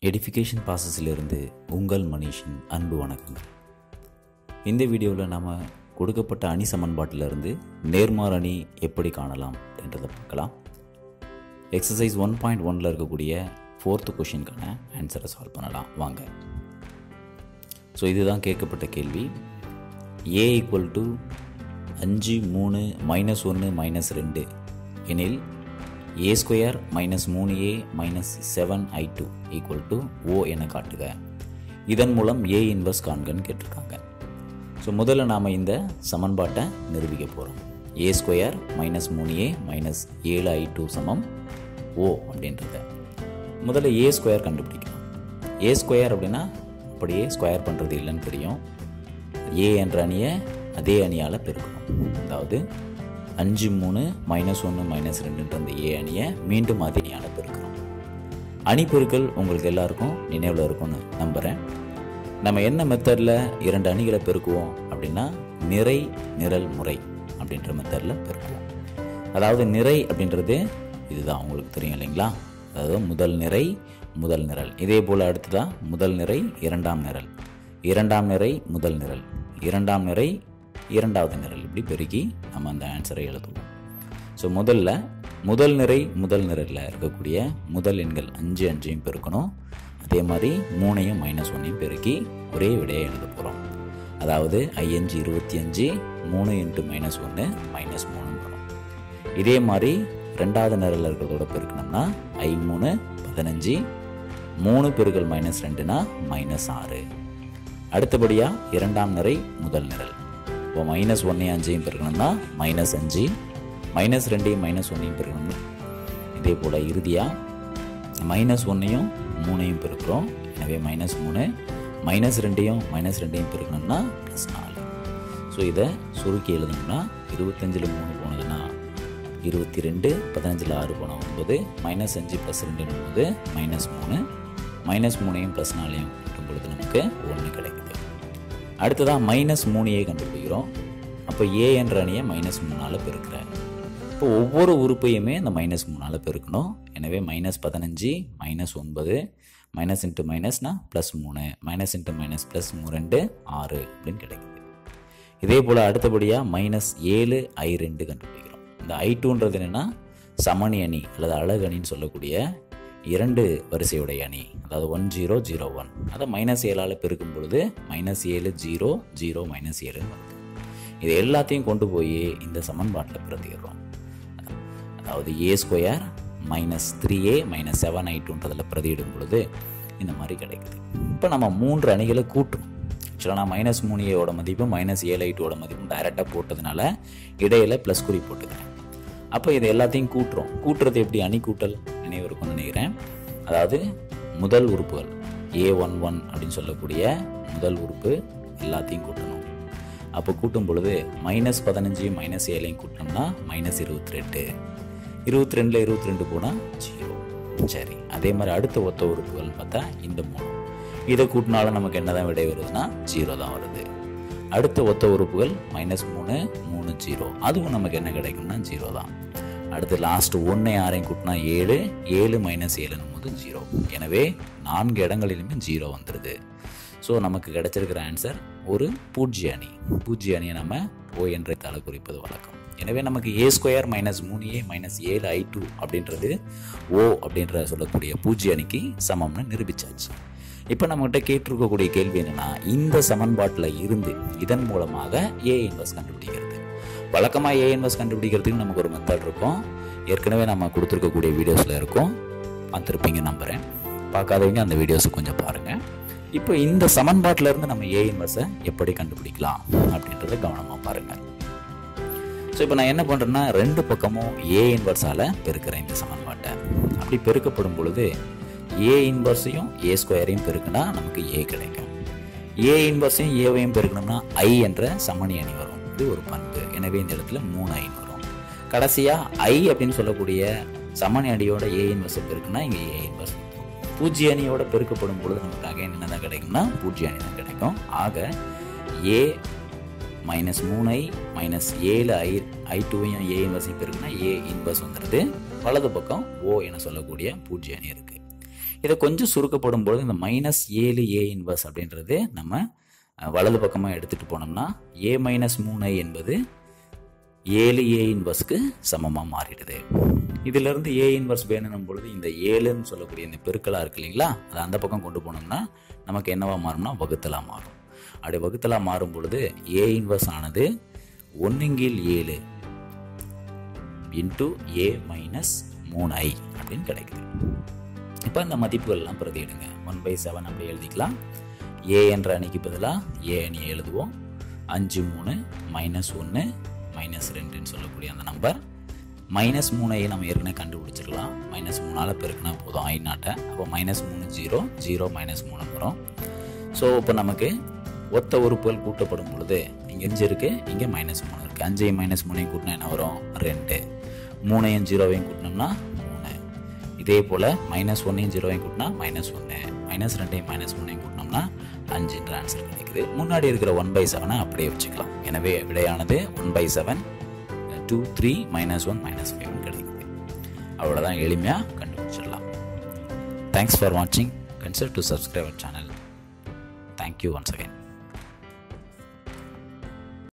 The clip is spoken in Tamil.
எடிஃபிகேஷன் ப்ராசஸிலிருந்து உங்கள் மனிஷின் அன்பு வணக்கங்கள் இந்த வீடியோவில் நாம் கொடுக்கப்பட்ட அணி சமன்பாட்டிலிருந்து நேர்மாறு அணி எப்படி காணலாம் அப்படின்றத பார்க்கலாம் எக்ஸசைஸ் ஒன் பாயிண்ட் ஒனில் இருக்கக்கூடிய ஃபோர்த்து கொஷினுக்கான ஆன்சரை சால்வ் பண்ணலாம் வாங்க ஸோ இதுதான் கேட்கப்பட்ட கேள்வி ஏ ஈக்குவல் டு அஞ்சு மூணு மைனஸ் ஒன்று மைனஸ் ரெண்டு எனில் ஏ ஸ்கொயர் மைனஸ் மூணு A minus seven I two equal to O என காட்டுக இதன் மூலம் ஏ இன்வர்ஸ் காண்கன்னு கேட்டிருக்காங்க ஸோ முதல்ல நாம் இந்த சமன்பாட்டை நிரூபிக்க போகிறோம் ஏ ஸ்கொயர் மைனஸ் மூணு ஏ மைனஸ் ஏழு ஐ டூ சமம் ஓ அப்படின்றத முதல்ல ஏ ஸ்கொயர் கண்டுபிடிக்கணும் ஏ ஸ்கொயர் அப்படின்னா அப்படியே ஸ்கொயர் பண்ணுறது இல்லைன்னு தெரியும் ஏ என்ற அணியை அதே அணியால் பெருக்கணும் அதாவது அஞ்சு மூணு மைனஸ் ஒன்று மைனஸ் ரெண்டுன்ற அந்த ஏ அணியை மீண்டும் அதே அணியால் பெருக்கிறோம் அணி பெருக்கல் உங்களுக்கு எல்லாருக்கும் நினைவில் இருக்கும்னு நம்புகிறேன் நம்ம என்ன மெத்தடில் இரண்டு அணிகளை பெருக்குவோம் அப்படின்னா நிறை நிரல் முறை அப்படின்ற மெத்தடில் பெருக்குவோம் அதாவது நிறை அப்படின்றது இதுதான் உங்களுக்கு தெரியும் இல்லைங்களா அதாவது முதல் நிறை முதல் நிரல் இதே போல் அடுத்ததான் முதல் நிறை இரண்டாம் நிரல் இரண்டாம் நிறை முதல் நிரல் இரண்டாம் நிறை இரண்டாவது நிரல் இப்படி பெருக்கி நம்ம அந்த ஆன்சரை எழுதுவோம் ஸோ முதல்ல முதல் நிறை முதல் நிரலில் இருக்கக்கூடிய முதல் எண்கள் அஞ்சு அஞ்சையும் பெருக்கணும் அதே மாதிரி மூணையும் மைனஸ் ஒன்னையும் பெருக்கி ஒரே விடையை எழுத போகிறோம் அதாவது ஐயஞ்சு இருபத்தி அஞ்சு மூணு இன்ட்டு மைனஸ் ஒன்று மைனஸ் மூணு வரும் இதே மாதிரி ரெண்டாவது நிரலில் இருக்கிறதோட பெருக்கணும்னா ஐ மூணு பதினஞ்சு மூணு பெருக்கல் மைனஸ் ரெண்டுனா மைனஸ் ஆறு அடுத்தபடியாக இரண்டாம் நிறை முதல் நிரல் இப்போ மைனஸ் ஒன்னையும் அஞ்சையும் பெருக்கணும்னா மைனஸ் அஞ்சு மைனஸ் ரெண்டையும் மைனஸ் ஒன்னையும் பெருக்கணும் இதே போல் இறுதியாக மைனஸ் ஒன்னையும் மூணையும் பெருக்கிறோம் எனவே மைனஸ் மூணு மைனஸ் ரெண்டையும் மைனஸ் ரெண்டையும் பெருக்கணும்னா ப்ளஸ் நாலு ஸோ இதை சுருக்கி எழுதணும்னா இருபத்தஞ்சில் மூணு போனதுன்னா இருபத்தி ரெண்டு பதினஞ்சில் ஆறு போன ஒன்பது மைனஸ் அஞ்சு ப்ளஸ் ரெண்டு ஒன்பது மைனஸ் மூணு மைனஸ் மூணையும் ப்ளஸ் நாலையும் கூட்டும் பொழுது நமக்கு ஒன்று கிடைக்குது அடுத்ததாக மைனஸ் மூணையே கண்டுபிடிக்கிறோம் அப்போ ஏ என்ற அணியை மைனஸ் மூணால் பெருக்கிறேன் இப்போ ஒவ்வொரு உறுப்பையுமே இந்த மைனஸ் மூணால் பெருக்கணும் எனவே மைனஸ் பதினஞ்சு மைனஸ் ஒன்பது மைனஸ் இன்ட்டு மைனஸ்னா ப்ளஸ் மூணு மைனஸ் இன்ட்டு மைனஸ் ப்ளஸ் மூ ரெண்டு ஆறு அப்படின்னு கிடைக்குது இதே போல் அடுத்தபடியாக மைனஸ் ஏழு ஐ ரெண்டு கண்டுபிடிக்கிறோம் இந்த ஐ டூன்றது என்னென்னா சமணி அணி அல்லது அழகு அணின்னு சொல்லக்கூடிய இரண்டு வரிசையுடைய அணி அதாவது ஒன் ஜீரோ ஜீரோ ஒன் அதை மைனஸ் ஏழால் பெருக்கும் பொழுது மைனஸ் ஏழு ஜீரோ ஜீரோ மைனஸ் ஏழுன்னு வருது இது எல்லாத்தையும் கொண்டு போய் இந்த சமன்பாட்டில் பிரதிடுறோம் அதாவது A square minus three A minus seven I டூன்றதில் பிரதியிடும் பொழுது இந்த மாதிரி கிடைக்குது இப்போ நம்ம மூன்று அணிகளை கூட்டுறோம் ஆக்சுவலாக நான் மைனஸ் மூணு ஏவோட மதிப்பும் மைனஸ் ஏழு ஐ டூவோட மதிப்பும் டைரெக்டாக போட்டதுனால இடையில ப்ளஸ் குறி போட்டுக்கிறேன் அப்போ இது எல்லாத்தையும் கூட்டுறோம் கூட்டுறது எப்படி அணி கூட்டல் நினைவு இருக்கும்னு நினைக்கிறேன் அதாவது முதல் உறுப்புகள் ஏ ஒன் ஒன் அப்படின்னு சொல்லக்கூடிய முதல் உறுப்பு எல்லாத்தையும் கூட்டணும் அப்போ கூட்டும் பொழுது மைனஸ் பதினஞ்சு மைனஸ் ஏழையும் கூட்டினோம்னா மைனஸ் இருபத்தி ரெண்டு இருபத்தி ரெண்டில் இருபத்தி ரெண்டு போனால் ஜீரோ சரி அதே மாதிரி அடுத்த ஒத்த உறுப்புகள் பார்த்தா இந்த மூணு இதை கூட்டினாலும் நமக்கு என்ன தான் விடை வருதுன்னா ஜீரோ தான் வருது அடுத்த ஒத்த உறுப்புகள் மைனஸ் மூணு மூணு ஜீரோ அதுவும் நமக்கு என்ன கிடைக்கும்னா ஜீரோ தான் அடுத்து லாஸ்ட் ஒன்று ஆறையும் கூட்டினா ஏழு ஏழு மைனஸ் ஏழுன்னும் போது ஜீரோ எனவே நான்கு இடங்களிலுமே ஜீரோ வந்துடுது ஸோ நமக்கு கிடைச்சிருக்கிற ஆன்சர் ஒரு பூஜ்ய அணி பூஜ்ய அணியை நம்ம ஓ என்ற தலை குறிப்பது வழக்கம் எனவே நமக்கு ஏ ஸ்கொயர் மைனஸ் மூணு ஏ மைனஸ் ஏழு ஐ டூ அப்படின்றது ஓ அப்படின்ற சொல்லக்கூடிய பூஜ்ய அணிக்கு சமம்னு நிரூபிச்சாச்சு இப்போ நம்மகிட்ட கேட்டிருக்கக்கூடிய கேள்வி என்னென்னா இந்த சமன்பாட்டில் இருந்து இதன் மூலமாக ஏ இன்வெஸ்ட் கண்டுபிடிக்கிறது வழக்கமாக ஏ இன்வெஸ்ட் கண்டுபிடிக்கிறதுக்கு நமக்கு ஒரு மெத்தட் இருக்கும் ஏற்கனவே நம்ம கொடுத்துருக்கக்கூடிய வீடியோஸில் இருக்கும் பார்த்துருப்பீங்க நம்புகிறேன் பார்க்காதவங்க அந்த வீடியோஸை கொஞ்சம் பாருங்கள் இப்போ இந்த சமன்பாட்டில் இருந்து நம்ம ஏ இன்வெர்ஸை எப்படி கண்டுபிடிக்கலாம் அப்படின்றத கவனமாக பாருங்கள் ஸோ இப்போ நான் என்ன பண்ணுறேன்னா ரெண்டு பக்கமும் ஏ இன்வெர்ஸால் பெருக்கிறேன் இந்த சமன்பாட்டை அப்படி பெருக்கப்படும் பொழுது ஏ இன்வர்ஸையும் ஏ ஸ்கொயரையும் பெருக்கினா நமக்கு ஏ கிடைக்கும் ஏ இன்வர்ஸையும் ஏவையும் பெருக்கணும்னா ஐ என்ற சமணி அணி வரும் இது ஒரு பண்பு எனவே இந்த இடத்துல மூணு ஐ வரும் கடைசியாக ஐ அப்படின்னு சொல்லக்கூடிய சமணி அணியோட ஏ இன்வர்ஸை பெருக்குன்னா இங்கே ஏ இன்வர்ஸ் பூஜ்ய அணியோட பெருக்கப்படும் பொழுது நமக்கு அகைன் என்ன தான் கிடைக்கும்னா பூஜ்ய அணி தான் கிடைக்கும் ஆக ஏ மைனஸ் மூணு ஐ மைனஸ் ஏழு ஐ ஐ டூவையும் ஏ இன்வர்ஸையும் பெருக்குன்னா ஏ இன்வர்ஸ் வந்துடுது வலது பக்கம் ஓ என சொல்லக்கூடிய பூஜ்ய அணி இருக்குது இதை கொஞ்சம் சுருக்கப்படும் பொழுது இந்த மைனஸ் ஏழு ஏ இன்வர்ஸ் அப்படின்றது நம்ம அஹ், வலது பக்கமாக எடுத்துகிட்டு போனோம்னா ஏ மைனஸ் மூணு ஐ என்பது ஏழு ஏ இன்வர்ஸ்க்கு சமமாக மாறிடுது இதிலிருந்து ஏ இன்வர்ஸ் வேணும் பொழுது இந்த ஏழுன்னு சொல்லக்கூடிய இந்த பெருக்கலாக இருக்கு இல்லைங்களா அதை அந்த பக்கம் கொண்டு போனோம்னா நமக்கு என்னவா மாறும்னா வகுத்தலாக மாறும் அப்படி வகுத்தலாக மாறும் பொழுது ஏ இன்வர்ஸ் ஆனது ஒன்றுங்கீழ் ஏழு இன்ட்டு ஏ மைனஸ் மூணு ஐ அப்படின்னு கிடைக்குது இப்போ இந்த மதிப்புகள்லாம் பிரதியிடுங்க ஒன் பை செவன் அப்படி எழுதிக்கலாம் ஏ என்ற அணிக்கு பதிலாக ஏ அணி எழுதுவோம் அஞ்சு மூணு மைனஸ் ஒன்று மைனஸ் ரெண்டுன்னு சொல்லக்கூடிய அந்த நம்பர் மைனஸ் மூணையை நம்ம ஏற்கனவே கண்டுபிடிச்சிடலாம் மைனஸ் மூணால் பெருக்கினா போதும் ஐ நாட்டை அப்போ மைனஸ் மூணு ஜீரோ ஜீரோ மைனஸ் மூணு வரும் ஸோ இப்போ நமக்கு ஒத்த உறுப்புகள் கூட்டப்படும் பொழுது இங்கே அஞ்சு இருக்குது இங்கே மைனஸ் மூணு இருக்குது அஞ்சையும் மைனஸ் மூணையும் கூட்டினா என்ன வரும் ரெண்டு மூணையும் ஜீரோவையும் கூட்டினோம்னா மூணு இதே போல் மைனஸ் ஒன்னையும் ஜீரோவையும் கூட்டினா மைனஸ் ஒன்று மைனஸ் ரெண்டையும் மைனஸ் மூணையும் கூட்டினோம்னா அஞ்சுன்ற ஆன்சர் கிடைக்குது முன்னாடி இருக்கிற ஒன் பை செவனை அப்படியே வச்சுக்கலாம் எனவே விடையானது one by seven two three minus one minus ஃபைவ்னு கிடைக்குது அவ்வளோதான் எளிமையாக கண்டுபிடிச்சிடலாம் தேங்க்ஸ் ஃபார் வாட்சிங் consider to subscribe channel thank you once again